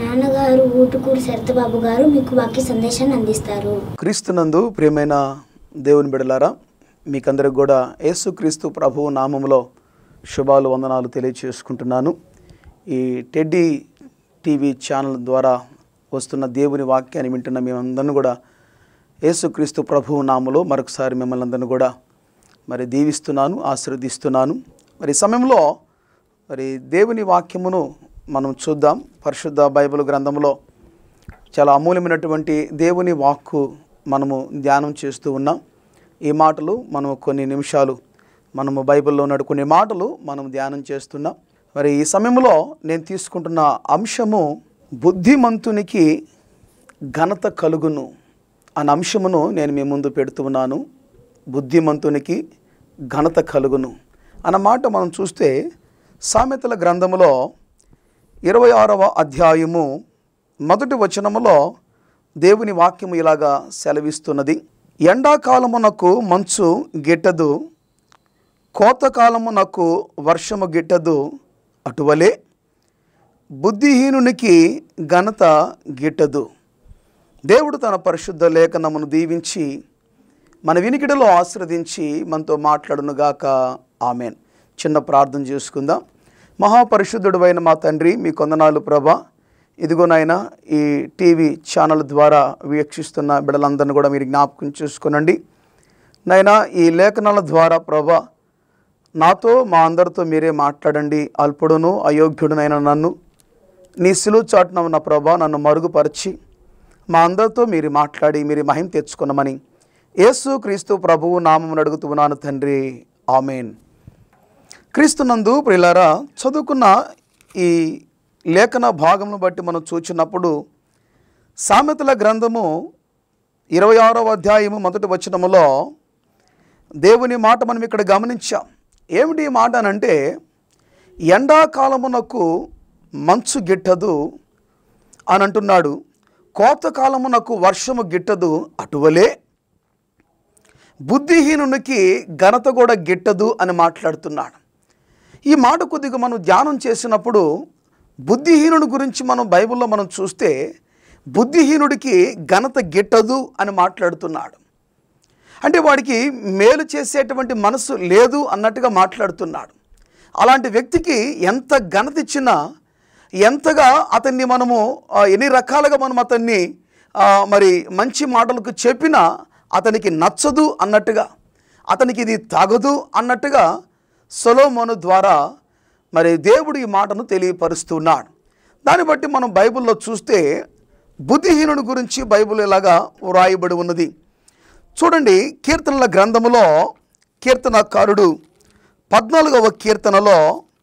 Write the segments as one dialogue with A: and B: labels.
A: నాన్నగారు ఊటుకూరు శరతబాబు గారు మీకు వాక్య సందేశాన్ని అందిస్తారు
B: క్రీస్తునందు ప్రియమైన దేవుని బిడలారా మీకందరికి కూడా యేసుక్రీస్తు ప్రభువు నామములో శుభాలు వందనాలు తెలియచేసుకుంటున్నాను ఈ టెడ్డీ టీవీ ఛానల్ ద్వారా వస్తున్న దేవుని వాక్యాన్ని వింటున్న మేమందరిని కూడా యేసుక్రీస్తు ప్రభువు నామములో మరొకసారి మిమ్మల్ని అందరిని కూడా మరి దీవిస్తున్నాను ఆశీర్వదిస్తున్నాను మరి ఈ సమయంలో మరి దేవుని వాక్యమును మనం చూద్దాం పరిశుద్ధ బైబిల్ గ్రంథంలో చాలా అమూల్యమైనటువంటి దేవుని వాక్కు మనము ధ్యానం చేస్తూ ఉన్నాం ఈ మాటలు మనం కొన్ని నిమిషాలు మనము బైబిల్లో ఉన్న కొన్ని మాటలు మనం ధ్యానం చేస్తున్నాం మరి ఈ సమయంలో నేను తీసుకుంటున్న అంశము బుద్ధిమంతునికి ఘనత కలుగును అనే అంశమును నేను మీ ముందు పెడుతూ ఉన్నాను బుద్ధిమంతునికి ఘనత కలుగును అన్న మాట మనం చూస్తే సామెతల గ్రంథములో ఇరవై ఆరవ అధ్యాయము మొదటి వచనములో దేవుని వాక్యము ఇలాగా సెలవిస్తున్నది ఎండాకాలమునకు మంచు గిట్టదు కోతకాలమునకు వర్షము గిట్టదు అటువలే బుద్ధిహీనునికి ఘనత గిట్టదు దేవుడు తన పరిశుద్ధ లేఖనమును దీవించి మన వినికిడిలో ఆశ్రదించి మనతో మాట్లాడునుగాక ఆమెన్ చిన్న ప్రార్థన చేసుకుందాం మహాపరిశుద్ధుడు అయిన మా తండ్రి మీ కొందనాలు ప్రభా ఇదిగో నాయన ఈ టీవీ ఛానల్ ద్వారా వీక్షిస్తున్న బిడ్డలందరినీ కూడా మీరు జ్ఞాపకం చేసుకునండి నైనా ఈ లేఖనాల ద్వారా ప్రభా నాతో మా అందరితో మీరే మాట్లాడండి అల్పుడును అయోగ్యుడునైన నన్ను నీ సిలువు చాటున ఉన్న ప్రభా నన్ను మరుగుపరిచి మా అందరితో మీరు మాట్లాడి మీరు మహిమ తెచ్చుకున్నామని యేసు క్రీస్తు ప్రభువు నామమును అడుగుతున్నాను తండ్రి ఆమెన్ క్రీస్తునందు ప్రియులారా చదువుకున్న ఈ లేఖన భాగమును బట్టి మనం చూచినప్పుడు సామెతల గ్రంథము ఇరవై ఆరవ అధ్యాయము మొదటి వచనములో దేవుని మాట మనం ఇక్కడ గమనించాం ఏమిటి ఈ మాట అనంటే ఎండాకాలమునకు మంచు గిట్టదు అని అంటున్నాడు కోతకాలమునకు వర్షము గిట్టదు అటువలే బుద్ధిహీనునికి ఘనత కూడా గిట్టదు అని మాట్లాడుతున్నాడు ఈ మాట కొద్దిగా మనం ధ్యానం చేసినప్పుడు బుద్ధిహీనుడి గురించి మనం బైబిల్లో మనం చూస్తే బుద్ధిహీనుడికి ఘనత గిట్టదు అని మాట్లాడుతున్నాడు అంటే వాడికి మేలు చేసేటువంటి మనసు లేదు అన్నట్టుగా మాట్లాడుతున్నాడు అలాంటి వ్యక్తికి ఎంత ఘనత ఇచ్చినా ఎంతగా అతన్ని మనము ఆ, ఎన్ని రకాలుగా మనం అతన్ని ఆ, మరి మంచి మాటలకు చెప్పినా అతనికి నచ్చదు అన్నట్టుగా అతనికి ఇది తగదు అన్నట్టుగా సొలోమోను ద్వారా మరి దేవుడు ఈ మాటను తెలియపరుస్తున్నాడు దాన్ని బట్టి మనం బైబిల్లో చూస్తే బుద్ధిహీనుడి గురించి బైబిల్ ఇలాగా వ్రాయబడి ఉన్నది చూడండి కీర్తనల గ్రంథములో కీర్తనకారుడు పద్నాలుగవ కీర్తనలో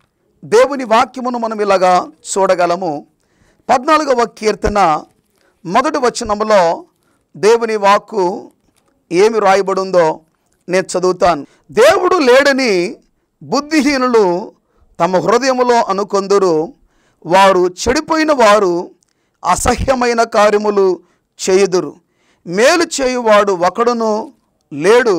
B: దేవుని వాక్యమును మనం ఇలాగా చూడగలము పద్నాలుగవ కీర్తన మొదటి వచనములో దేవుని వాక్కు ఏమి రాయబడి ఉందో నేను చదువుతాను దేవుడు లేడని బుద్ధిహీనులు తమ హృదయములో అనుకొందురు వారు చెడిపోయిన వారు అసహ్యమైన కార్యములు చేయుదురు మేలు చేయువాడు ఒకడును లేడు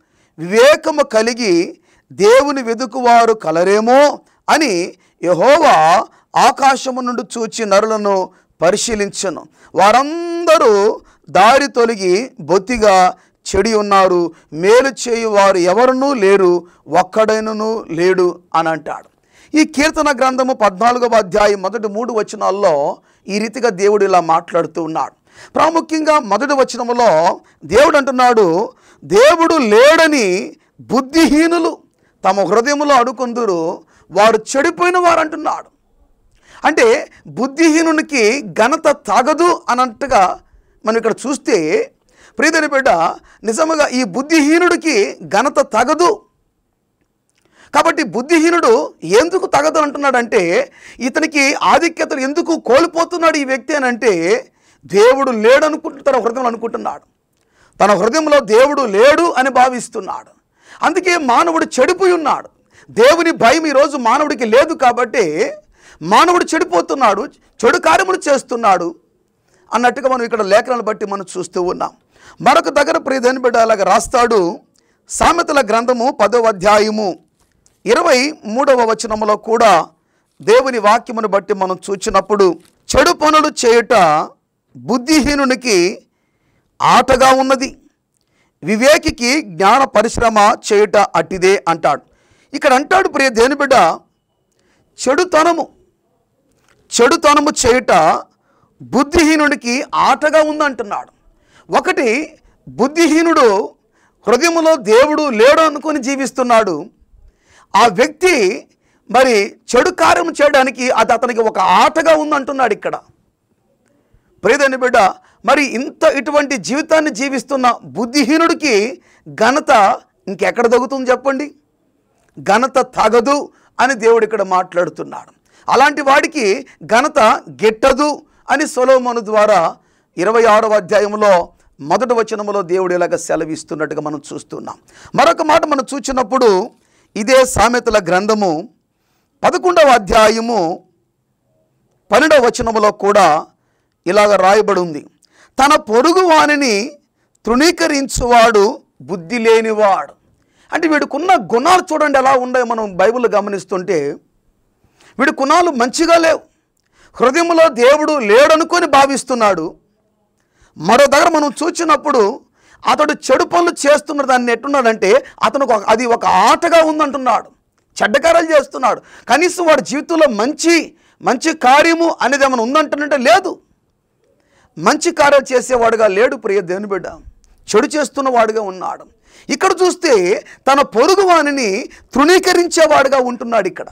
B: వివేకము కలిగి దేవుని వెదుకువారు కలరేమో అని యహోవా ఆకాశము నుండి చూచి నరులను పరిశీలించను వారందరూ దారి తొలగి బొత్తిగా చెడి ఉన్నారు మేలు చేయువారు ఎవరునూ లేరు ఒక్కడైనను లేడు అని అంటాడు ఈ కీర్తన గ్రంథము పద్నాలుగవ అధ్యాయం మొదటి మూడు వచనాల్లో ఈ రీతిగా దేవుడు ఇలా మాట్లాడుతూ ఉన్నాడు ప్రాముఖ్యంగా మొదటి వచనములో దేవుడు అంటున్నాడు దేవుడు లేడని బుద్ధిహీనులు తమ హృదయములో అడుకొందురు వారు చెడిపోయిన వారు అంటున్నాడు అంటే బుద్ధిహీనునికి ఘనత తాగదు అన్నట్టుగా మనం ఇక్కడ చూస్తే ప్రియదని బిడ్డ నిజముగా ఈ బుద్ధిహీనుడికి ఘనత తగదు కాబట్టి బుద్ధిహీనుడు ఎందుకు తగదు అంటున్నాడంటే ఇతనికి ఆధిక్యతను ఎందుకు కోల్పోతున్నాడు ఈ వ్యక్తి అని అంటే దేవుడు లేడనుకుంటు తన హృదయంలో అనుకుంటున్నాడు తన హృదయంలో దేవుడు లేడు అని భావిస్తున్నాడు అందుకే మానవుడు చెడిపోయి ఉన్నాడు దేవుని భయం ఈరోజు మానవుడికి లేదు కాబట్టి మానవుడు చెడిపోతున్నాడు చెడు కార్యములు చేస్తున్నాడు అన్నట్టుగా మనం ఇక్కడ లేఖనాలు బట్టి మనం చూస్తూ ఉన్నాం మరొక దగ్గర ప్రియదని బిడ్డ అలాగ రాస్తాడు సామెతల గ్రంథము పదవ అధ్యాయము ఇరవై మూడవ వచనములో కూడా దేవుని వాక్యమును బట్టి మనం చూచినప్పుడు చెడు పనులు చేయుట బుద్ధిహీనునికి ఆటగా ఉన్నది వివేకికి జ్ఞాన పరిశ్రమ చేయుట అట్టిదే అంటాడు ఇక్కడ అంటాడు ప్రియ దేని బిడ్డ చెడుతనము చెడుతనము చేయుట బుద్ధిహీనుడికి ఆటగా ఉందంటున్నాడు ఒకటి బుద్ధిహీనుడు హృదయంలో దేవుడు లేడు అనుకొని జీవిస్తున్నాడు ఆ వ్యక్తి మరి చెడు కార్యం చేయడానికి అది అతనికి ఒక ఆటగా ఉందంటున్నాడు ఇక్కడ ప్రియదని బిడ్డ మరి ఇంత ఇటువంటి జీవితాన్ని జీవిస్తున్న బుద్ధిహీనుడికి ఘనత ఇంకెక్కడ దొగుతుంది చెప్పండి ఘనత తగదు అని దేవుడు ఇక్కడ మాట్లాడుతున్నాడు అలాంటి వాడికి ఘనత గిట్టదు అని సొలోమోను ద్వారా ఇరవై ఆరవ అధ్యాయంలో మొదటి వచనములో దేవుడు ఇలాగ సెలవిస్తున్నట్టుగా మనం చూస్తున్నాం మరొక మాట మనం చూచినప్పుడు ఇదే సామెతల గ్రంథము పదకొండవ అధ్యాయము పన్నెండవ వచనములో కూడా ఇలాగ రాయబడి ఉంది తన పొరుగు వానిని తృణీకరించువాడు బుద్ధి లేనివాడు అంటే వీడికున్న గుణాలు చూడండి ఎలా ఉన్నాయో మనం బైబిల్ గమనిస్తుంటే వీడి గుణాలు మంచిగా లేవు హృదయంలో దేవుడు లేడనుకొని భావిస్తున్నాడు మరో దగ్గర మనం చూచినప్పుడు అతడు చెడు పనులు చేస్తున్న దాన్ని ఎట్టున్నాడంటే అతను ఒక అది ఒక ఆటగా ఉందంటున్నాడు చెడ్డకారాలు చేస్తున్నాడు కనీసం వాడి జీవితంలో మంచి మంచి కార్యము అనేది ఏమైనా ఉందంటున్నట్టే లేదు మంచి కార్యాలు చేసేవాడుగా లేడు ప్రియ దేవుని బిడ్డ చెడు చేస్తున్న వాడుగా ఉన్నాడు ఇక్కడ చూస్తే తన పొరుగు వానిని తృణీకరించేవాడుగా ఉంటున్నాడు ఇక్కడ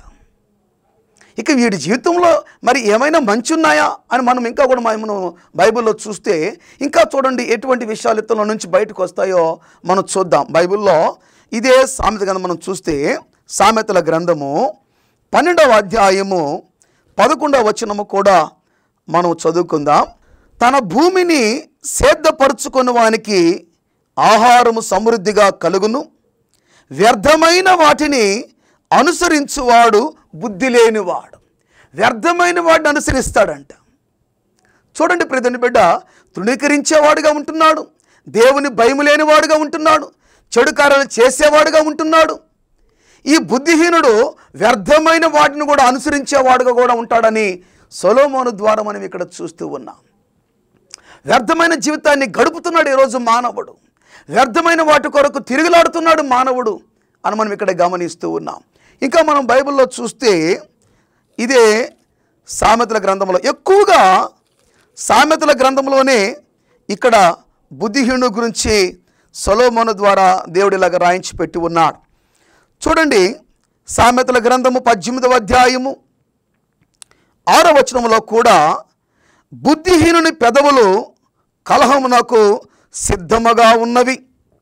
B: ఇక వీడి జీవితంలో మరి ఏమైనా మంచి ఉన్నాయా అని మనం ఇంకా కూడా మనం బైబిల్లో చూస్తే ఇంకా చూడండి ఎటువంటి విషయాలు ఇతరుల నుంచి బయటకు వస్తాయో మనం చూద్దాం బైబిల్లో ఇదే సామెత గ్రంథం మనం చూస్తే సామెతల గ్రంథము పన్నెండవ అధ్యాయము పదకొండవ వచనము కూడా మనం చదువుకుందాం తన భూమిని సేద్ధపరుచుకున్న వానికి ఆహారము సమృద్ధిగా కలుగును వ్యర్థమైన వాటిని అనుసరించువాడు బుద్ధి లేనివాడు వ్యర్థమైన వాడిని అనుసరిస్తాడంట చూడండి ప్రతిని బిడ్డ తృణీకరించేవాడుగా ఉంటున్నాడు దేవుని భయం లేనివాడుగా ఉంటున్నాడు చెడు కార్యాలు చేసేవాడుగా ఉంటున్నాడు ఈ బుద్ధిహీనుడు వ్యర్థమైన వాటిని కూడా అనుసరించేవాడుగా కూడా ఉంటాడని సొలోమోను ద్వారా మనం ఇక్కడ చూస్తూ ఉన్నాం వ్యర్థమైన జీవితాన్ని గడుపుతున్నాడు ఈరోజు మానవుడు వ్యర్థమైన వాటి కొరకు తిరుగులాడుతున్నాడు మానవుడు అని మనం ఇక్కడ గమనిస్తూ ఉన్నాం ఇంకా మనం బైబిల్లో చూస్తే ఇదే సామెతల గ్రంథంలో ఎక్కువగా సామెతల గ్రంథంలోనే ఇక్కడ బుద్ధిహీనుడు గురించి సొలోమోను ద్వారా దేవుడు ఇలాగ రాయించి పెట్టి ఉన్నాడు చూడండి సామెతల గ్రంథము పద్దెనిమిదవ అధ్యాయము ఆరో వచనంలో కూడా బుద్ధిహీనుని పెదవులు కలహమునకు సిద్ధముగా ఉన్నవి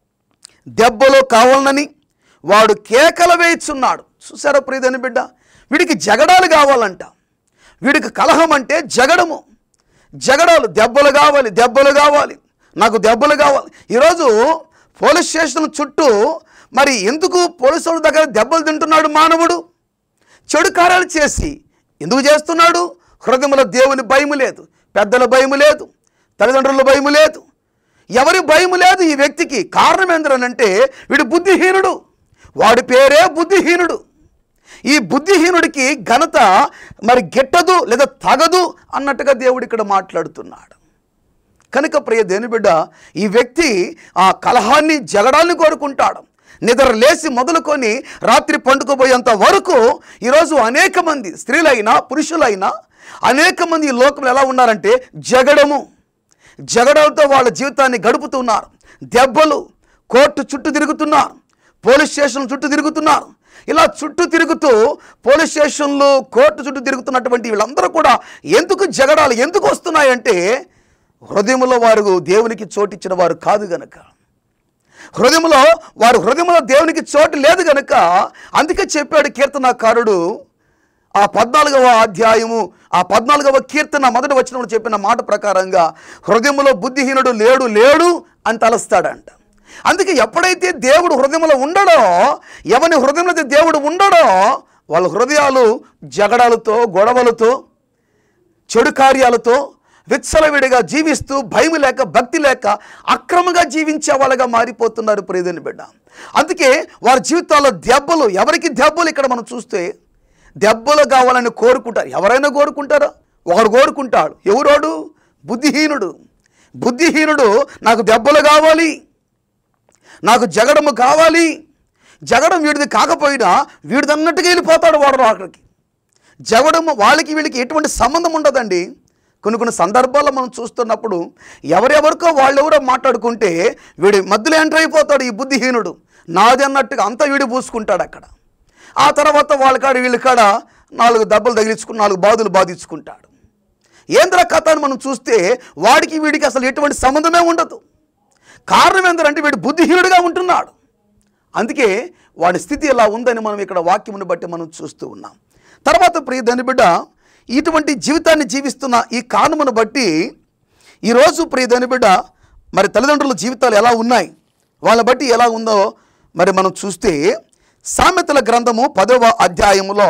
B: దెబ్బలు కావాలనని వాడు కేకలు వేయిచున్నాడు చూసారా ప్రియదని బిడ్డ వీడికి జగడాలు కావాలంట వీడికి కలహం అంటే జగడము జగడాలు దెబ్బలు కావాలి దెబ్బలు కావాలి నాకు దెబ్బలు కావాలి ఈరోజు పోలీస్ స్టేషన్ చుట్టూ మరి ఎందుకు పోలీసు వాళ్ళ దగ్గర దెబ్బలు తింటున్నాడు మానవుడు చెడు కార్యాలు చేసి ఎందుకు చేస్తున్నాడు హృదయంలో దేవుని భయము లేదు పెద్దల భయము లేదు తల్లిదండ్రుల భయము లేదు ఎవరి భయము లేదు ఈ వ్యక్తికి కారణం ఏంటనంటే వీడు బుద్ధిహీనుడు వాడి పేరే బుద్ధిహీనుడు ఈ బుద్ధిహీనుడికి ఘనత మరి గిట్టదు లేదా తగదు అన్నట్టుగా దేవుడు ఇక్కడ మాట్లాడుతున్నాడు కనుక ప్రియ దేని బిడ్డ ఈ వ్యక్తి ఆ కలహాన్ని జగడాన్ని కోరుకుంటాడు నిద్ర లేచి మొదలుకొని రాత్రి పండుకోబోయేంత వరకు ఈరోజు అనేక మంది స్త్రీలైనా పురుషులైనా అనేక మంది ఈ లోకంలో ఎలా ఉన్నారంటే జగడము జగడంతో వాళ్ళ జీవితాన్ని గడుపుతున్నారు దెబ్బలు కోర్టు చుట్టూ తిరుగుతున్నారు పోలీస్ స్టేషన్ చుట్టూ తిరుగుతున్నారు ఇలా చుట్టూ తిరుగుతూ పోలీస్ స్టేషన్లు కోర్టు చుట్టూ తిరుగుతున్నటువంటి వీళ్ళందరూ కూడా ఎందుకు జగడాలు ఎందుకు వస్తున్నాయంటే హృదయంలో వారు దేవునికి చోటిచ్చిన వారు కాదు గనక హృదయంలో వారు హృదయంలో దేవునికి చోటు లేదు గనుక అందుకే చెప్పాడు కీర్తనాకారుడు ఆ పద్నాలుగవ అధ్యాయము ఆ పద్నాలుగవ కీర్తన మొదటి వచనంలో చెప్పిన మాట ప్రకారంగా హృదయంలో బుద్ధిహీనుడు లేడు లేడు అని తలస్తాడంట అందుకే ఎప్పుడైతే దేవుడు హృదయంలో ఉండడో ఎవని హృదయంలో అయితే దేవుడు ఉండడో వాళ్ళ హృదయాలు జగడాలతో గొడవలతో చెడు కార్యాలతో విచ్చలవిడిగా జీవిస్తూ భయం లేక భక్తి లేక అక్రమంగా జీవించే వాళ్ళగా మారిపోతున్నారు ప్రియదని బిడ్డ అందుకే వారి జీవితాల్లో దెబ్బలు ఎవరికి దెబ్బలు ఇక్కడ మనం చూస్తే దెబ్బలు కావాలని కోరుకుంటారు ఎవరైనా కోరుకుంటారా ఒకడు కోరుకుంటాడు ఎవరోడు బుద్ధిహీనుడు బుద్ధిహీనుడు నాకు దెబ్బలు కావాలి నాకు జగడము కావాలి జగడం వీడిది కాకపోయినా వీడిది అన్నట్టుగా వెళ్ళిపోతాడు వాడు అక్కడికి జగడము వాళ్ళకి వీళ్ళకి ఎటువంటి సంబంధం ఉండదండి కొన్ని కొన్ని సందర్భాల్లో మనం చూస్తున్నప్పుడు ఎవరెవరికో వాళ్ళెవరో మాట్లాడుకుంటే వీడి మధ్యలో ఎంటర్ అయిపోతాడు ఈ బుద్ధిహీనుడు నాది అన్నట్టుగా అంతా వీడి పూసుకుంటాడు అక్కడ ఆ తర్వాత వాళ్ళ కాడ వీళ్ళ కాడ నాలుగు దెబ్బలు తగిలించుకుని నాలుగు బాధలు బాధించుకుంటాడు ఏంద్ర కథ అని మనం చూస్తే వాడికి వీడికి అసలు ఎటువంటి సంబంధమే ఉండదు కారణం ఏంటంటే వీడు బుద్ధిహీనుడిగా ఉంటున్నాడు అందుకే వాడి స్థితి ఎలా ఉందని మనం ఇక్కడ వాక్యమును బట్టి మనం చూస్తూ ఉన్నాం తర్వాత ప్రియ ధని బిడ్డ ఇటువంటి జీవితాన్ని జీవిస్తున్న ఈ కారణమును బట్టి ఈరోజు ప్రియ ధని బిడ్డ మరి తల్లిదండ్రుల జీవితాలు ఎలా ఉన్నాయి వాళ్ళని బట్టి ఎలా ఉందో మరి మనం చూస్తే సామెతల గ్రంథము పదవ అధ్యాయములో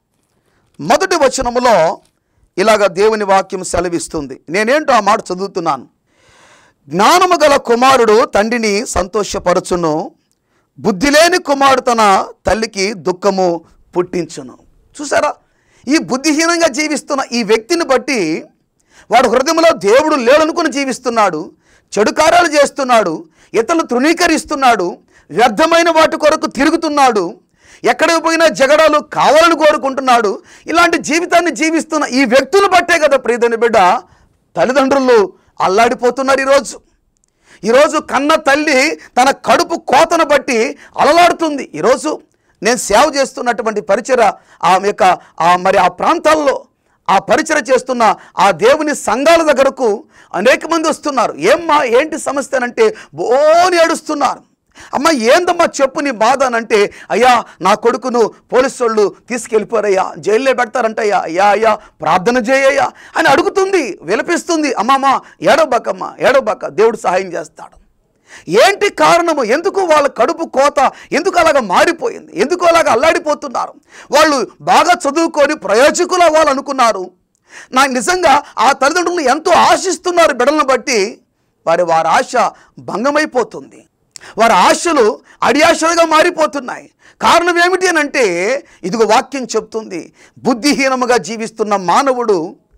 B: మొదటి వచనములో ఇలాగ దేవుని వాక్యం సెలవిస్తుంది నేనేంటో ఆ మాట చదువుతున్నాను జ్ఞానము గల కుమారుడు తండ్రిని సంతోషపరచును బుద్ధి లేని కుమారుడు తన తల్లికి దుఃఖము పుట్టించును చూసారా ఈ బుద్ధిహీనంగా జీవిస్తున్న ఈ వ్యక్తిని బట్టి వాడు హృదయంలో దేవుడు లేడనుకుని జీవిస్తున్నాడు చెడు కార్యాలు చేస్తున్నాడు ఇతరులు తృణీకరిస్తున్నాడు వ్యర్థమైన వాటి కొరకు తిరుగుతున్నాడు ఎక్కడికి పోయినా జగడాలు కావాలని కోరుకుంటున్నాడు ఇలాంటి జీవితాన్ని జీవిస్తున్న ఈ వ్యక్తులు బట్టే కదా ప్రియదని బిడ్డ తల్లిదండ్రులు అల్లాడిపోతున్నారు ఈరోజు ఈరోజు కన్న తల్లి తన కడుపు కోతను బట్టి అలలాడుతుంది ఈరోజు నేను సేవ చేస్తున్నటువంటి పరిచర ఆమె యొక్క ఆ మరి ఆ ప్రాంతాల్లో ఆ పరిచర చేస్తున్న ఆ దేవుని సంఘాల దగ్గరకు అనేక మంది వస్తున్నారు ఏమ్మా ఏంటి సమస్య అంటే బోని ఏడుస్తున్నారు అమ్మ ఏందమ్మా చెప్పు నీ బాధ అని అంటే అయ్యా నా కొడుకును పోలీసు వాళ్ళు తీసుకెళ్ళిపోరయ్యా జైల్లో పెడతారంటయ్యా అయ్యా అయ్యా ప్రార్థన చేయయ్యా అని అడుగుతుంది విలపిస్తుంది అమ్మమ్మ ఏడవబాకమ్మ ఏడవబాక దేవుడు సహాయం చేస్తాడు ఏంటి కారణము ఎందుకు వాళ్ళ కడుపు కోత ఎందుకు అలాగ మారిపోయింది ఎందుకు అలాగ అల్లాడిపోతున్నారు వాళ్ళు బాగా చదువుకొని ప్రయోజకులు అవ్వాలనుకున్నారు నాకు నిజంగా ఆ తల్లిదండ్రులు ఎంతో ఆశిస్తున్నారు బిడలను బట్టి వారి వారి ఆశ భంగమైపోతుంది వారి ఆశలు అడియాశలుగా మారిపోతున్నాయి కారణం ఏమిటి అని అంటే ఇదిగో వాక్యం చెప్తుంది బుద్ధిహీనముగా జీవిస్తున్న మానవుడు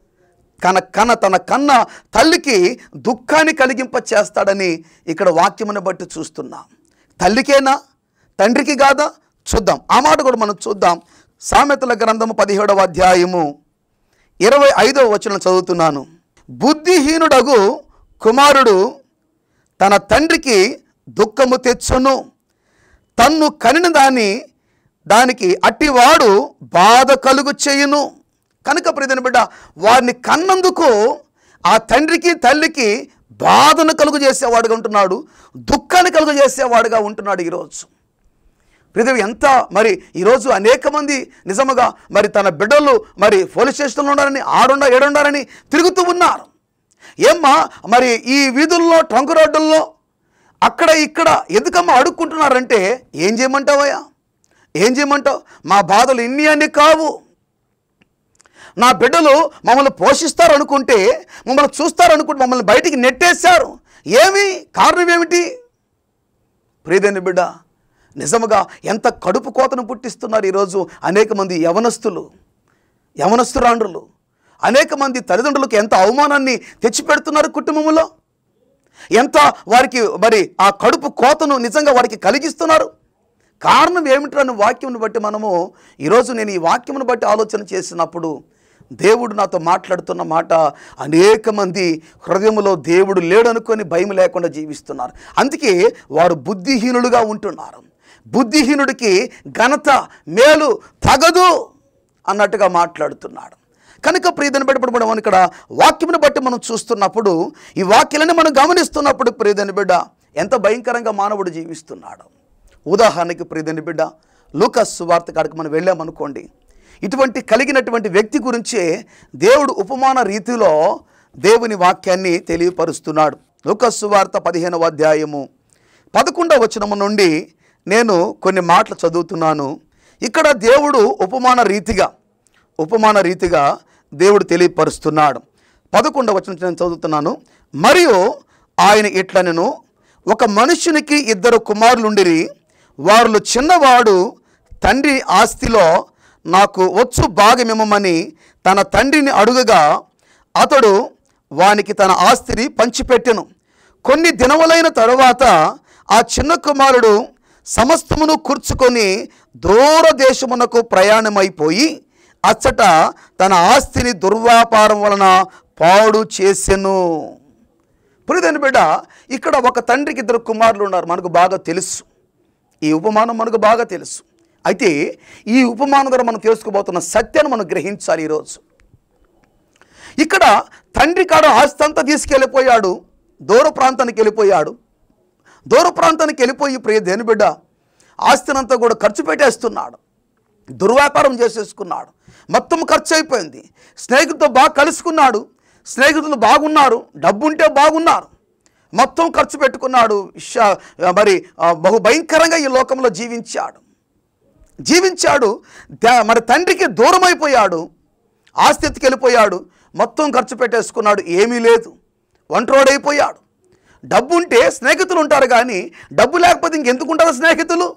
B: కన కన తన కన్న తల్లికి దుఃఖాన్ని కలిగింప చేస్తాడని ఇక్కడ వాక్యమును బట్టి చూస్తున్నాం తల్లికేనా తండ్రికి కాదా చూద్దాం ఆ మాట కూడా మనం చూద్దాం సామెతల గ్రంథము పదిహేడవ అధ్యాయము ఇరవై ఐదవ వచనం చదువుతున్నాను బుద్ధిహీనుడగు కుమారుడు తన తండ్రికి దుఃఖము తెచ్చును తన్ను కనిన దాని దానికి అట్టివాడు బాధ కలుగు చేయును కనుక ప్రియమైన బిడ్డ వారిని కన్నందుకు ఆ తండ్రికి తల్లికి బాధను కలుగు చేసేవాడుగా ఉంటున్నాడు దుఃఖాన్ని కలుగు చేసేవాడుగా ఉంటున్నాడు ఈరోజు పృథివీ ఎంత మరి ఈరోజు అనేక మంది నిజముగా మరి తన బిడ్డలు మరి పోలీస్ స్టేషన్లో ఉండాలని ఆడుండ ఏడుండాలని తిరుగుతూ ఉన్నారు ఏమ్మా మరి ఈ వీధుల్లో ట్రంక్ రోడ్డుల్లో అక్కడ ఇక్కడ ఎందుకమ్మా అడుక్కుంటున్నారంటే ఏం చేయమంటావయ్యా ఏం చేయమంటావు మా బాధలు ఇన్ని అన్ని కావు నా బిడ్డలు మమ్మల్ని పోషిస్తారు అనుకుంటే మమ్మల్ని చూస్తారు అనుకుంటే మమ్మల్ని బయటికి నెట్టేశారు ఏమి కారణం ఏమిటి ప్రియదని బిడ్డ నిజముగా ఎంత కడుపు కోతను పుట్టిస్తున్నారు ఈరోజు అనేక మంది యవనస్తులు యవనస్తురాండ్రులు అనేక మంది తల్లిదండ్రులకు ఎంత అవమానాన్ని తెచ్చిపెడుతున్నారు కుటుంబంలో ఎంత వారికి మరి ఆ కడుపు కోతను నిజంగా వారికి కలిగిస్తున్నారు కారణం ఏమిటని వాక్యమును బట్టి మనము ఈరోజు నేను ఈ వాక్యమును బట్టి ఆలోచన చేసినప్పుడు దేవుడు నాతో మాట్లాడుతున్న మాట అనేక మంది హృదయంలో దేవుడు లేడనుకొని భయం లేకుండా జీవిస్తున్నారు అందుకే వారు బుద్ధిహీనులుగా ఉంటున్నారు బుద్ధిహీనుడికి ఘనత మేలు తగదు అన్నట్టుగా మాట్లాడుతున్నాడు కనుక ప్రియదని బట్టి ఇప్పుడు మనం ఇక్కడ వాక్యమును బట్టి మనం చూస్తున్నప్పుడు ఈ వాక్యాలని మనం గమనిస్తున్నప్పుడు ప్రియదని బిడ్డ ఎంత భయంకరంగా మానవుడు జీవిస్తున్నాడు ఉదాహరణకి ప్రియదని బిడ్డ లూకస్ సువార్త కాడికి మనం వెళ్ళామనుకోండి ఇటువంటి కలిగినటువంటి వ్యక్తి గురించే దేవుడు ఉపమాన రీతిలో దేవుని వాక్యాన్ని తెలియపరుస్తున్నాడు లూకస్ సువార్త పదిహేనవ అధ్యాయము పదకొండవ వచనము నుండి నేను కొన్ని మాటలు చదువుతున్నాను ఇక్కడ దేవుడు ఉపమాన రీతిగా ఉపమాన రీతిగా దేవుడు తెలియపరుస్తున్నాడు పదకొండవ వచనం నేను చదువుతున్నాను మరియు ఆయన ఇట్లనెను ఒక మనుషునికి ఇద్దరు కుమారులుండిరి వారిలో చిన్నవాడు తండ్రి ఆస్తిలో నాకు వచ్చు భాగమిమ్మని తన తండ్రిని అడుగగా అతడు వానికి తన ఆస్తిని పంచిపెట్టెను కొన్ని దినములైన తరువాత ఆ చిన్న కుమారుడు సమస్తమును కూర్చుకొని దూర దేశమునకు ప్రయాణమైపోయి అచ్చట తన ఆస్తిని దుర్వ్యాపారం వలన పాడు చేసెను పురిదని బిడ్డ ఇక్కడ ఒక తండ్రికి ఇద్దరు కుమారులు ఉన్నారు మనకు బాగా తెలుసు ఈ ఉపమానం మనకు బాగా తెలుసు అయితే ఈ ఉపమానం ద్వారా మనం తెలుసుకోబోతున్న సత్యాన్ని మనం గ్రహించాలి ఈరోజు ఇక్కడ తండ్రి కాడ ఆస్తి అంతా తీసుకెళ్ళిపోయాడు దూర ప్రాంతానికి వెళ్ళిపోయాడు దూర ప్రాంతానికి వెళ్ళిపోయి ప్రియ దేని బిడ్డ ఆస్తినంతా కూడా ఖర్చు పెట్టేస్తున్నాడు దుర్వ్యాపారం చేసేసుకున్నాడు మొత్తం ఖర్చు అయిపోయింది స్నేహితులతో బాగా కలుసుకున్నాడు స్నేహితులు బాగున్నారు డబ్బు ఉంటే బాగున్నారు మొత్తం ఖర్చు పెట్టుకున్నాడు ష- మరి ఆ, బహు భయంకరంగా ఈ లోకంలో జీవించాడు జీవించాడు ద- మరి తండ్రికి దూరం అయిపోయాడు ఆస్తి ఎత్తుకెళ్ళిపోయాడు మొత్తం ఖర్చు పెట్టేసుకున్నాడు ఏమీ లేదు ఒంటరోడైపోయాడు డబ్బు ఉంటే స్నేహితులు ఉంటారు కానీ డబ్బు లేకపోతే ఇంకెందుకు ఉంటారు స్నేహితులు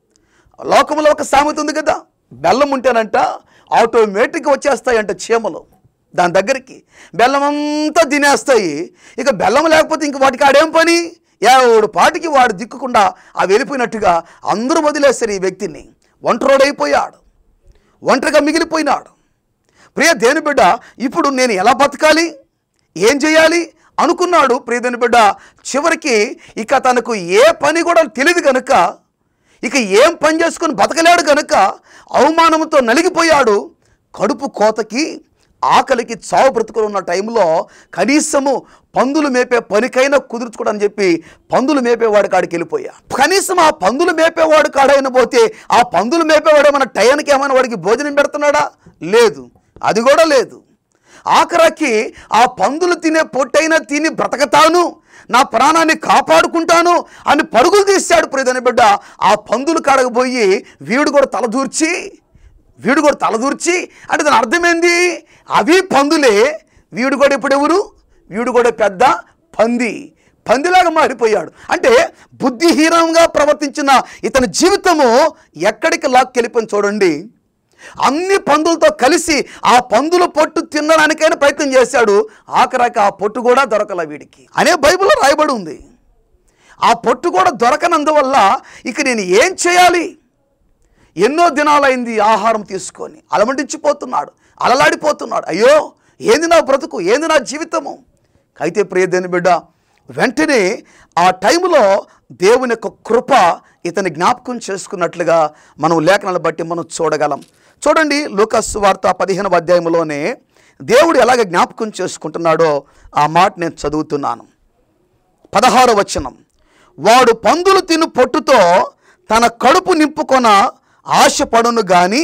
B: లోకంలో ఒక సామెత ఉంది కదా బెల్లం ఉంటేనంట ఆటోమేటిక్గా వచ్చేస్తాయంట చీమలు దాని దగ్గరికి బెల్లం అంతా తినేస్తాయి ఇక బెల్లం లేకపోతే ఇంక వాటికి ఆడేం పని ఎవడు పాటికి వాడు దిక్కుకుండా ఆ వెళ్ళిపోయినట్టుగా అందరూ వదిలేస్తారు ఈ వ్యక్తిని ఒంటరోడైపోయాడు ఒంటరిగా మిగిలిపోయినాడు ప్రియ దేని బిడ్డ ఇప్పుడు నేను ఎలా బతకాలి ఏం చేయాలి అనుకున్నాడు ప్రియ దేని బిడ్డ చివరికి ఇక తనకు ఏ పని కూడా తెలియదు కనుక ఇక ఏం పని చేసుకొని బతకలేడు కనుక అవమానంతో నలిగిపోయాడు కడుపు కోతకి ఆకలికి చావు బ్రతుకులు ఉన్న టైంలో కనీసము పందులు మేపే పనికైనా కుదుర్చుకోడని చెప్పి పందులు మేపేవాడి కాడికి వెళ్ళిపోయా కనీసం ఆ పందులు మేపేవాడు కాడైనా పోతే ఆ పందులు మేపేవాడు ఏమైనా టయానికి ఏమైనా వాడికి భోజనం పెడుతున్నాడా లేదు అది కూడా లేదు ఆఖరాకి ఆ పందులు తినే పొట్టైనా తిని బ్రతకతాను నా ప్రాణాన్ని కాపాడుకుంటాను అని పరుగులు తీశాడు ప్రియదని బిడ్డ ఆ పందులు కాడకు పోయి వీడు కూడా తలదూర్చి వీడు కూడా తలదూర్చి అంటే దాని అర్థమైంది అవి పందులే వీడు కూడా ఇప్పుడు ఎవరు వీడు కూడా పెద్ద పంది పందిలాగా మారిపోయాడు అంటే బుద్ధిహీనంగా ప్రవర్తించిన ఇతని జీవితము ఎక్కడికి లాక్కెళ్ళిపోయింది చూడండి అన్ని పందులతో కలిసి ఆ పందుల పొట్టు తినడానికైనా ప్రయత్నం చేశాడు ఆఖరాకి ఆ పొట్టు కూడా దొరకల వీడికి అనే బైబిల్లో రాయబడి ఉంది ఆ పొట్టు కూడా దొరకనందువల్ల ఇక నేను ఏం చేయాలి ఎన్నో దినాలైంది ఆహారం తీసుకొని అలమటించిపోతున్నాడు అలలాడిపోతున్నాడు అయ్యో ఏంది నా బ్రతుకు ఏంది నా జీవితము అయితే ప్రియదేని బిడ్డ వెంటనే ఆ టైంలో దేవుని యొక్క కృప ఇతని జ్ఞాపకం చేసుకున్నట్లుగా మనం లేఖనాలు బట్టి మనం చూడగలం చూడండి లూకస్ వార్త పదిహేనవ అధ్యాయంలోనే దేవుడు ఎలాగ జ్ఞాపకం చేసుకుంటున్నాడో ఆ మాట నేను చదువుతున్నాను పదహార వచనం వాడు పందులు తిను పొట్టుతో తన కడుపు నింపుకొన ఆశపడును గాని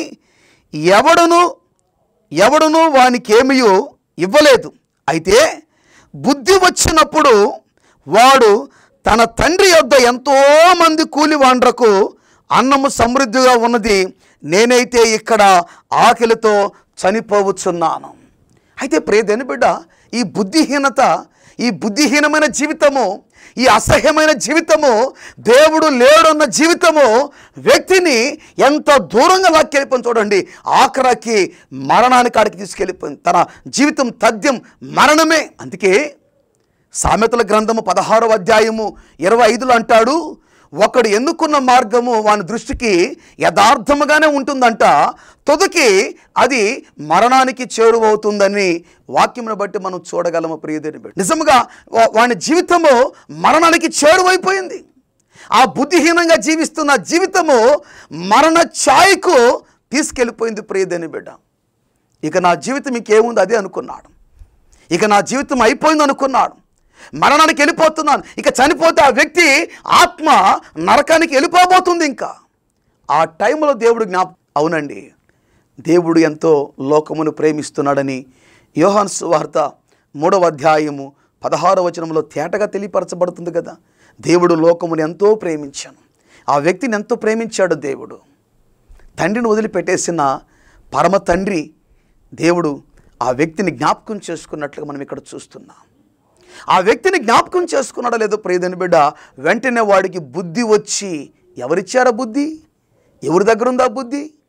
B: ఎవడును ఎవడును వానికేమియో ఇవ్వలేదు అయితే బుద్ధి వచ్చినప్పుడు వాడు తన తండ్రి యొద్ద ఎంతోమంది కూలివాండ్రకు అన్నము సమృద్ధిగా ఉన్నది నేనైతే ఇక్కడ ఆకలితో చనిపోవచ్చున్నాను అయితే ప్రియదేని బిడ్డ ఈ బుద్ధిహీనత ఈ బుద్ధిహీనమైన జీవితము ఈ అసహ్యమైన జీవితము దేవుడు లేడన్న జీవితము వ్యక్తిని ఎంత దూరంగా లాక్కెళ్ళిపోయింది చూడండి ఆఖరాకి మరణానికి ఆడికి తీసుకెళ్ళిపోయింది తన జీవితం తథ్యం మరణమే అందుకే సామెతల గ్రంథము పదహారవ అధ్యాయము ఇరవై ఐదులో అంటాడు ఒకడు ఎన్నుకున్న మార్గము వాని దృష్టికి యథార్థముగానే ఉంటుందంట తుదకి అది మరణానికి చేరువవుతుందని వాక్యమును బట్టి మనం చూడగలము ప్రియదేని బిడ్డ నిజముగా వా- వాని జీవితము మరణానికి చేరువైపోయింది ఆ బుద్ధిహీనంగా జీవిస్తున్న జీవితము మరణ ఛాయకు తీసుకెళ్ళిపోయింది ప్రియదేని బిడ్డ ఇక నా జీవితం ఇంకేముంది అదే అనుకున్నాడు ఇక నా జీవితం అయిపోయింది అనుకున్నాడు మరణానికి వెళ్ళిపోతున్నాను ఇక చనిపోతే ఆ వ్యక్తి ఆత్మ నరకానికి వెళ్ళిపోబోతుంది ఇంకా ఆ టైంలో దేవుడు జ్ఞాప అవునండి దేవుడు ఎంతో లోకమును ప్రేమిస్తున్నాడని యోహాన్ సువార్త మూడవ అధ్యాయము పదహారవ వచనంలో తేటగా తెలియపరచబడుతుంది కదా దేవుడు లోకమును ఎంతో ప్రేమించాను ఆ వ్యక్తిని ఎంతో ప్రేమించాడు దేవుడు తండ్రిని వదిలిపెట్టేసిన పరమ తండ్రి దేవుడు ఆ వ్యక్తిని జ్ఞాపకం చేసుకున్నట్లుగా మనం ఇక్కడ చూస్తున్నాం ఆ వ్యక్తిని జ్ఞాపకం చేసుకున్నాడో లేదో ప్రియదని బిడ్డ వెంటనే వాడికి బుద్ధి వచ్చి ఎవరిచ్చారా బుద్ధి ఎవరి దగ్గర ఉందా బుద్ధి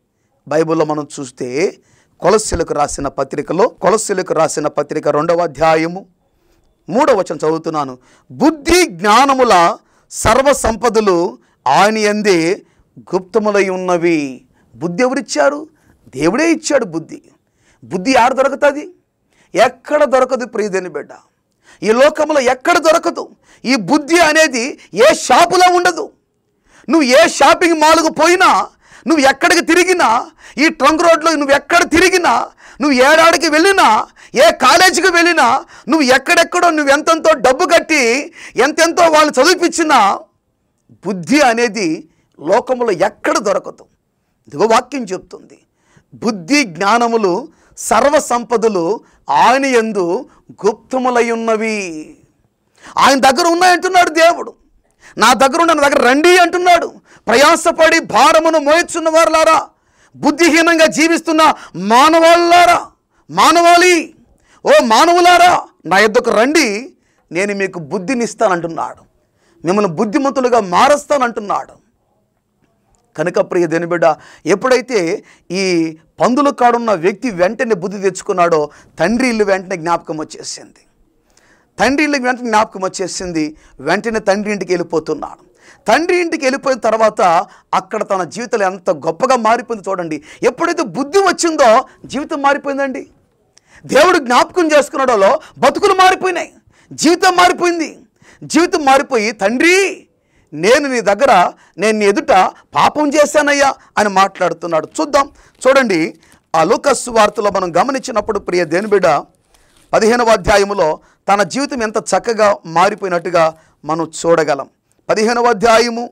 B: బైబిల్లో మనం చూస్తే కొలస్సీలకు రాసిన పత్రికలో కొలస్సీలకు రాసిన పత్రిక రెండవ అధ్యాయము మూడవ వచనం చదువుతున్నాను బుద్ధి జ్ఞానముల సర్వ సంపదలు ఆయన ఎందే గుప్తములై ఉన్నవి బుద్ధి ఎవరిచ్చారు దేవుడే ఇచ్చాడు బుద్ధి బుద్ధి ఆడ దొరుకుతుంది ఎక్కడ దొరకదు ప్రియదేని బిడ్డ ఈ లోకంలో ఎక్కడ దొరకదు ఈ బుద్ధి అనేది ఏ షాపులో ఉండదు నువ్వు ఏ షాపింగ్ మాల్కు పోయినా నువ్వు ఎక్కడికి తిరిగినా ఈ ట్రంక్ రోడ్లో నువ్వు ఎక్కడ తిరిగినా నువ్వు ఏడాడికి వెళ్ళినా ఏ కాలేజీకి వెళ్ళినా నువ్వు ఎక్కడెక్కడో నువ్వు ఎంతెంతో డబ్బు కట్టి ఎంతెంతో వాళ్ళు చదివిపించినా బుద్ధి అనేది లోకంలో ఎక్కడ దొరకదు ఇదిగో వాక్యం చెప్తుంది బుద్ధి జ్ఞానములు సర్వ సంపదలు ఆయన యందు గుప్తములై ఉన్నవి ఆయన దగ్గర ఉన్నాయంటున్నాడు దేవుడు నా దగ్గర ఉన్న నా దగ్గర రండి అంటున్నాడు ప్రయాసపడి భారమును మోయచున్న వారులారా బుద్ధిహీనంగా జీవిస్తున్న మానవాళ్ళారా మానవాళి ఓ మానవులారా నా యొద్దకు రండి నేను మీకు బుద్ధినిస్తానంటున్నాడు మిమ్మల్ని బుద్ధిమంతులుగా మారుస్తానంటున్నాడు కనుక ప్రియ దేని బిడ్డ ఎప్పుడైతే ఈ పందుల కాడున్న వ్యక్తి వెంటనే బుద్ధి తెచ్చుకున్నాడో తండ్రి ఇల్లు వెంటనే జ్ఞాపకం వచ్చేసింది తండ్రి ఇల్లు వెంటనే జ్ఞాపకం వచ్చేసింది వెంటనే తండ్రి ఇంటికి వెళ్ళిపోతున్నాడు తండ్రి ఇంటికి వెళ్ళిపోయిన తర్వాత అక్కడ తన జీవితంలో ఎంత గొప్పగా మారిపోయింది చూడండి ఎప్పుడైతే బుద్ధి వచ్చిందో జీవితం మారిపోయిందండి దేవుడు జ్ఞాపకం చేసుకున్నాడో బతుకులు మారిపోయినాయి జీవితం మారిపోయింది జీవితం మారిపోయి తండ్రి నేను నీ దగ్గర నేను నీ ఎదుట పాపం చేశానయ్యా అని మాట్లాడుతున్నాడు చూద్దాం చూడండి ఆ లూకస్ వార్తలో మనం గమనించినప్పుడు ప్రియ దేని బిడ్డ పదిహేనవ అధ్యాయములో తన జీవితం ఎంత చక్కగా మారిపోయినట్టుగా మనం చూడగలం పదిహేనవ అధ్యాయము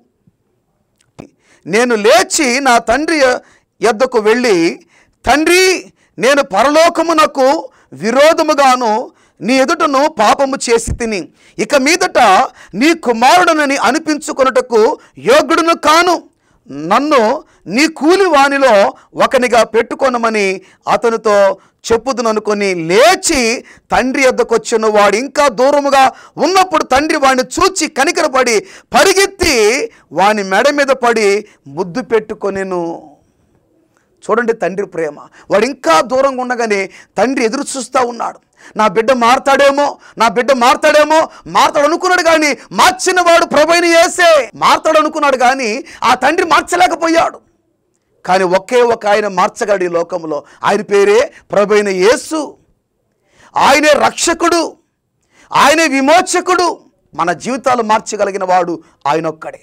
B: నేను లేచి నా తండ్రి యొద్దకు వెళ్ళి తండ్రి నేను పరలోకమునకు విరోధముగాను నీ ఎదుటను పాపము చేసి తిని ఇక మీదట నీ కుమారుడనని అనిపించుకొనుటకు యోగ్యుడును కాను నన్ను నీ కూలి వానిలో ఒకనిగా పెట్టుకొనమని అతనితో చెప్పుదుననుకొని లేచి తండ్రి యొద్దకు వచ్చిన వాడు ఇంకా దూరముగా ఉన్నప్పుడు తండ్రి వాడిని చూచి కనికరపడి పరిగెత్తి వాని మెడ మీద పడి ముద్దు పెట్టుకొనెను చూడండి తండ్రి ప్రేమ వాడు ఇంకా దూరంగా ఉండగానే తండ్రి ఎదురు చూస్తూ ఉన్నాడు నా బిడ్డ మారతాడేమో నా బిడ్డ మారతాడేమో మారతాడు అనుకున్నాడు కానీ మార్చిన వాడు ప్రభైన వేసే మారతాడు అనుకున్నాడు కానీ ఆ తండ్రి మార్చలేకపోయాడు కానీ ఒకే ఒక ఆయన మార్చగలడు ఈ లోకంలో ఆయన పేరే ప్రభైన యేసు ఆయనే రక్షకుడు ఆయనే విమోచకుడు మన జీవితాలు మార్చగలిగిన వాడు ఆయన ఒక్కడే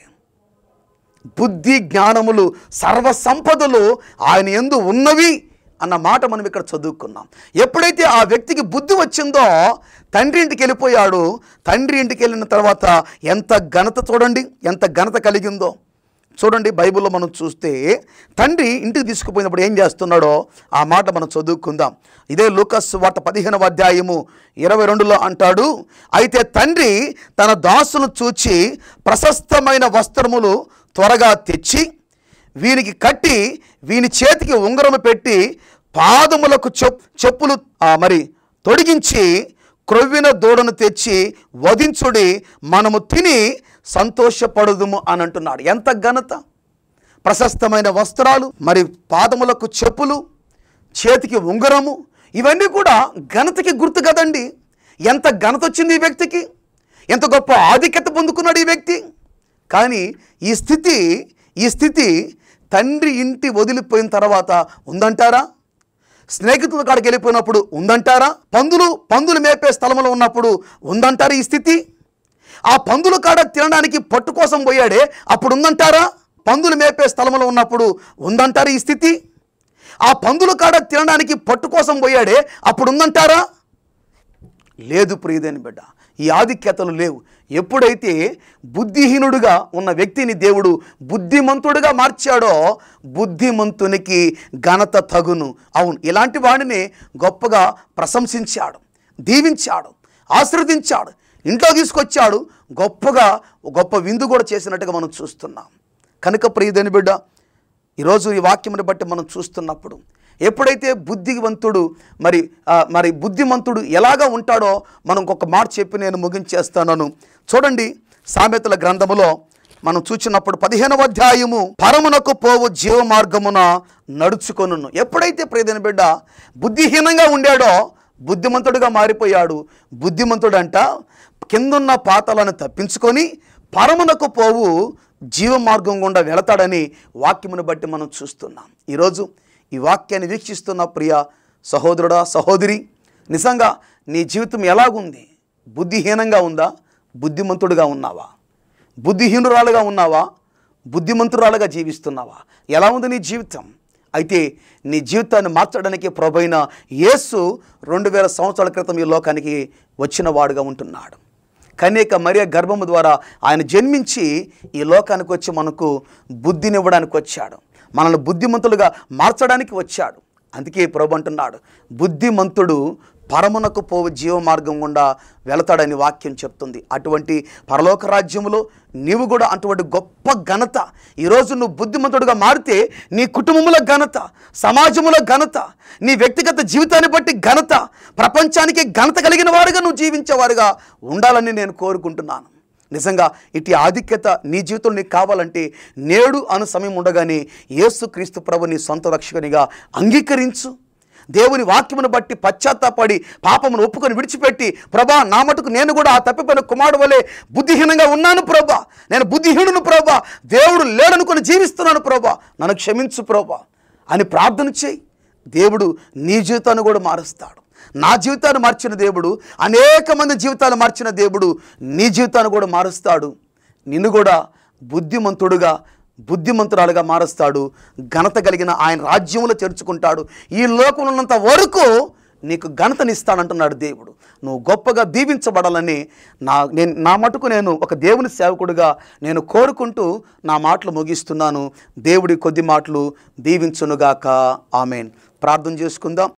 B: బుద్ధి జ్ఞానములు సర్వ సంపదలు ఆయన ఎందు ఉన్నవి అన్న మాట మనం ఇక్కడ చదువుకున్నాం ఎప్పుడైతే ఆ వ్యక్తికి బుద్ధి వచ్చిందో తండ్రి ఇంటికి వెళ్ళిపోయాడు తండ్రి ఇంటికి వెళ్ళిన తర్వాత ఎంత ఘనత చూడండి ఎంత ఘనత కలిగిందో చూడండి బైబిల్లో మనం చూస్తే తండ్రి ఇంటికి తీసుకుపోయినప్పుడు ఏం చేస్తున్నాడో ఆ మాట మనం చదువుకుందాం ఇదే లూకస్ వార్త పదిహేనవ అధ్యాయము ఇరవై రెండులో అంటాడు అయితే తండ్రి తన దాసును చూచి ప్రశస్తమైన వస్త్రములు త్వరగా తెచ్చి వీనికి కట్టి వీని చేతికి ఉంగరము పెట్టి పాదములకు చెప్ చెప్పులు ఆ, మరి తొడిగించి క్రొవ్విన దూడను తెచ్చి వధించుడి మనము తిని సంతోషపడదుము అని అంటున్నాడు ఎంత ఘనత ప్రశస్తమైన వస్త్రాలు మరి పాదములకు చెప్పులు చేతికి ఉంగరము ఇవన్నీ కూడా ఘనతకి గుర్తు కదండి ఎంత ఘనత వచ్చింది ఈ వ్యక్తికి ఎంత గొప్ప ఆధిక్యత పొందుకున్నాడు ఈ వ్యక్తి కానీ ఈ స్థితి ఈ స్థితి తండ్రి ఇంటి వదిలిపోయిన తర్వాత ఉందంటారా స్నేహితుల కాడికి వెళ్ళిపోయినప్పుడు ఉందంటారా పందులు పందులు మేపే స్థలంలో ఉన్నప్పుడు ఉందంటారా ఈ స్థితి ఆ పందుల కాడ తినడానికి పట్టు కోసం పోయాడే అప్పుడు ఉందంటారా పందులు మేపే స్థలంలో ఉన్నప్పుడు ఉందంటారా ఈ స్థితి ఆ పందుల కాడ తినడానికి పట్టు కోసం పోయాడే అప్పుడు ఉందంటారా లేదు ప్రియదేని బిడ్డ ఈ ఆధిక్యతలు లేవు ఎప్పుడైతే బుద్ధిహీనుడుగా ఉన్న వ్యక్తిని దేవుడు బుద్ధిమంతుడుగా మార్చాడో బుద్ధిమంతునికి ఘనత తగును అవును ఇలాంటి వాడిని గొప్పగా ప్రశంసించాడు దీవించాడు ఆశీర్వదించాడు ఇంట్లో తీసుకొచ్చాడు గొప్పగా గొప్ప విందు కూడా చేసినట్టుగా మనం చూస్తున్నాం కనుక ప్రియదేని బిడ్డ ఈరోజు ఈ వాక్యముని బట్టి మనం చూస్తున్నప్పుడు ఎప్పుడైతే బుద్ధివంతుడు మరి ఆ, మరి బుద్ధిమంతుడు ఎలాగా ఉంటాడో మనం ఇంకొక మాట చెప్పి నేను ముగించేస్తాను చూడండి సామెతల గ్రంథములో మనం చూచినప్పుడు పదిహేనవ అధ్యాయము పరమునకు పోవు జీవ మార్గమున నడుచుకొనును ఎప్పుడైతే ప్రియమైన బిడ్డ బుద్ధిహీనంగా ఉండాడో బుద్ధిమంతుడుగా మారిపోయాడు బుద్ధిమంతుడంట కిందున్న పాతాలను తప్పించుకొని పరమునకు పోవు జీవ మార్గం గుండా వెళతాడని వాక్యమును బట్టి మనం చూస్తున్నాం ఈరోజు ఈ వాక్యాన్ని వీక్షిస్తున్న ప్రియ సహోదరుడా సహోదరి నిజంగా నీ జీవితం ఎలాగుంది బుద్ధిహీనంగా ఉందా బుద్ధిమంతుడుగా ఉన్నావా బుద్ధిహీనురాలుగా ఉన్నావా బుద్ధిమంతురాలుగా జీవిస్తున్నావా ఎలా ఉంది నీ జీవితం అయితే నీ జీవితాన్ని మార్చడానికి ప్రభైన యేసు రెండు వేల సంవత్సరాల క్రితం ఈ లోకానికి వచ్చిన వాడుగా ఉంటున్నాడు కన్యక మరియ గర్భము ద్వారా ఆయన జన్మించి ఈ లోకానికి వచ్చి మనకు బుద్ధినివ్వడానికి వచ్చాడు మనల్ని బుద్ధిమంతులుగా మార్చడానికి వచ్చాడు అందుకే ప్రభు అంటున్నాడు బుద్ధిమంతుడు పరమునకు పోవు జీవ మార్గం గుండా వెళతాడని వాక్యం చెప్తుంది అటువంటి పరలోక రాజ్యములో నీవు కూడా అటువంటి గొప్ప ఘనత ఈరోజు నువ్వు బుద్ధిమంతుడుగా మారితే నీ కుటుంబంలో ఘనత సమాజంలో ఘనత నీ వ్యక్తిగత జీవితాన్ని బట్టి ఘనత ప్రపంచానికి ఘనత కలిగిన వారుగా నువ్వు జీవించేవారుగా ఉండాలని నేను కోరుకుంటున్నాను నిజంగా ఇటు ఆధిక్యత నీ జీవితంలో నీకు కావాలంటే నేడు అను సమయం ఉండగానే యేసుక్రీస్తు ప్రభు నీ సొంత రక్షకునిగా అంగీకరించు దేవుని వాక్యమును బట్టి పశ్చాత్తాపడి పాపమును ఒప్పుకొని విడిచిపెట్టి ప్రభా నా మటుకు నేను కూడా ఆ తప్పిపోయిన కుమారుడు వలె బుద్ధిహీనంగా ఉన్నాను ప్రభా నేను బుద్ధిహీనును ప్రభా దేవుడు లేడనుకొని జీవిస్తున్నాను ప్రభా నన్ను క్షమించు ప్రభా అని ప్రార్థన చేయి దేవుడు నీ జీవితాన్ని కూడా మారుస్తాడు నా జీవితాన్ని మార్చిన దేవుడు అనేక మంది జీవితాలు మార్చిన దేవుడు నీ జీవితాన్ని కూడా మారుస్తాడు నిన్ను కూడా బుద్ధిమంతుడుగా బుద్ధిమంతురాలుగా మారుస్తాడు ఘనత కలిగిన ఆయన రాజ్యంలో చేర్చుకుంటాడు ఈ లోకంలో ఉన్నంత వరకు నీకు ఘనతనిస్తానంటున్నాడు దేవుడు నువ్వు గొప్పగా దీవించబడాలని నా నేను నా మటుకు నేను ఒక దేవుని సేవకుడిగా నేను కోరుకుంటూ నా మాటలు ముగిస్తున్నాను దేవుడి కొద్ది మాటలు దీవించునుగాక ఆమెన్ ప్రార్థన చేసుకుందాం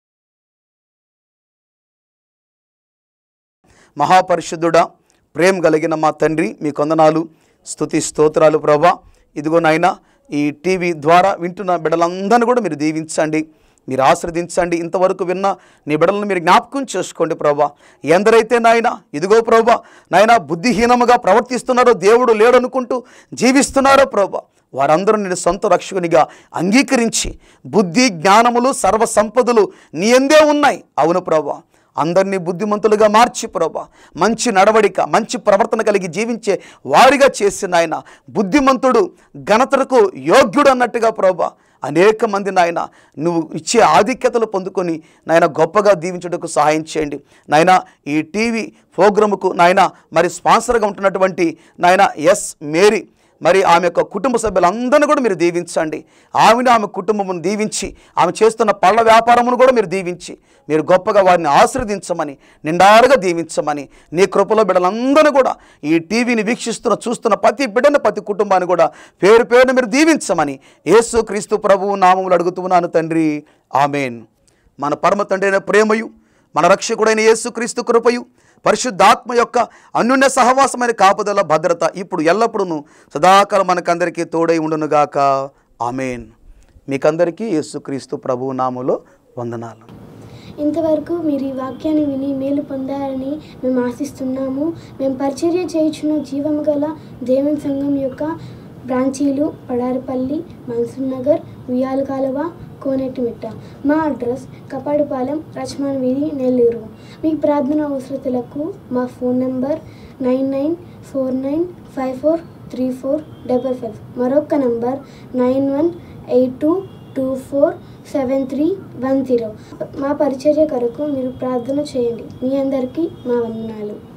B: మహాపరిశుద్ధుడా ప్రేమ కలిగిన మా తండ్రి మీ కొందనాలు స్తుతి స్తోత్రాలు ప్రభా ఇదిగో నాయన ఈ టీవీ ద్వారా వింటున్న బిడ్డలందరినీ కూడా మీరు దీవించండి మీరు ఆశ్రదించండి ఇంతవరకు విన్న నీ బిడ్డలను మీరు జ్ఞాపకం చేసుకోండి ప్రభా ఎందరైతే నాయన ఇదిగో ప్రభా నాయన బుద్ధిహీనముగా ప్రవర్తిస్తున్నారో దేవుడు లేడనుకుంటూ జీవిస్తున్నారో ప్రభా వారందరూ నేను సొంత రక్షకునిగా అంగీకరించి బుద్ధి జ్ఞానములు సర్వ సంపదలు నీ ఎందే ఉన్నాయి అవును ప్రభా అందరినీ బుద్ధిమంతులుగా మార్చి ప్రభా మంచి నడవడిక మంచి ప్రవర్తన కలిగి జీవించే వారిగా చేసిన ఆయన బుద్ధిమంతుడు ఘనతకు యోగ్యుడు అన్నట్టుగా ప్రభా అనేక మంది నాయన నువ్వు ఇచ్చే ఆధిక్యతలు పొందుకొని నాయన గొప్పగా దీవించుటకు సహాయం చేయండి నాయన ఈ టీవీ ప్రోగ్రాముకు నాయన మరి స్పాన్సర్గా ఉంటున్నటువంటి నాయన ఎస్ మేరీ మరి ఆమె యొక్క కుటుంబ సభ్యులందరినీ కూడా మీరు దీవించండి ఆమెను ఆమె కుటుంబమును దీవించి ఆమె చేస్తున్న పళ్ళ వ్యాపారమును కూడా మీరు దీవించి మీరు గొప్పగా వారిని ఆశీర్వదించమని నిండారుగా దీవించమని నీ కృపలో బిడ్డలందరూ కూడా ఈ టీవీని వీక్షిస్తున్న చూస్తున్న ప్రతి బిడ్డను ప్రతి కుటుంబాన్ని కూడా పేరు పేరున మీరు దీవించమని యేసు క్రీస్తు ప్రభువు నామములు అడుగుతున్నాను తండ్రి ఆమెన్ మన పరమ తండ్రి అయిన ప్రేమయు మన రక్షకుడైన యేసుక్రీస్తు కృపయు పరిశుద్ధాత్మ యొక్క అన్యున్య సహవాసమైన కాపుదల భద్రత ఇప్పుడు ఎల్లప్పుడూ సదాకాలం మనకందరికీ తోడై ఉండునుగాక ఆమెన్ మీకందరికీ యేసుక్రీస్తు ప్రభువు నాములో వందనాలు
A: ఇంతవరకు మీరు ఈ వాక్యాన్ని విని మేలు పొందారని మేము ఆశిస్తున్నాము మేము పరిచర్య చేయుచున్న జీవము గల దేవుని సంఘం యొక్క బ్రాంచీలు పడారిపల్లి మన్సూర్ నగర్ ఉయ్యాల కాలువ కోనెట్టిమిట్ట మా అడ్రస్ కపాడిపాలెం రచమాన్ వీధి నెల్లూరు మీకు ప్రార్థన అవసరతలకు మా phone number nine nine four nine five four three four double five మరొక number nine one eight two two four seven three one zero మా పరిచర్య కొరకు మీరు ప్రార్థన చేయండి మీ అందరికీ మా వందనాలు